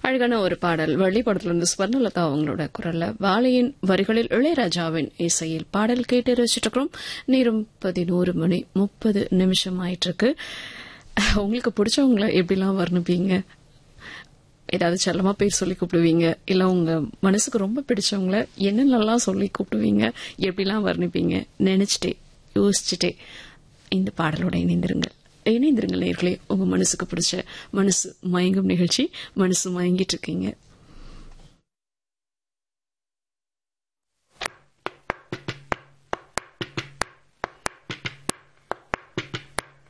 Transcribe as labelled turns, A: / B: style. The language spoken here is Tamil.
A: அழகான ஒரு பாடல் வள்ளி படத்துல இருந்து ஸ்வர்ணலதா அவங்களோட குரல்ல வாழையின் வரிகளில் இளையராஜாவின் இசையில் பாடல் கேட்டு ரசிச்சுட்டு இருக்கிறோம் நேரம் பதினோரு மணி முப்பது நிமிஷம் ஆயிட்டு இருக்கு உங்களுக்கு பிடிச்சவங்கள எப்படிலாம் வர்ணிப்பீங்க ஏதாவது செல்லமா பேர் சொல்லி கூப்பிடுவீங்க இல்ல உங்க மனசுக்கு ரொம்ப பிடிச்சவங்கள என்னென்னலாம் சொல்லி கூப்பிடுவீங்க எப்படிலாம் வர்ணிப்பீங்க நினைச்சிட்டே யோசிச்சுட்டே இந்த பாடலோட இணைந்திருங்கள் இணைந்திருங்கள் நேர்களே உங்க மனசுக்கு பிடிச்ச மனசு மயங்கும் நிகழ்ச்சி மனசு மயங்கிட்டு இருக்கீங்க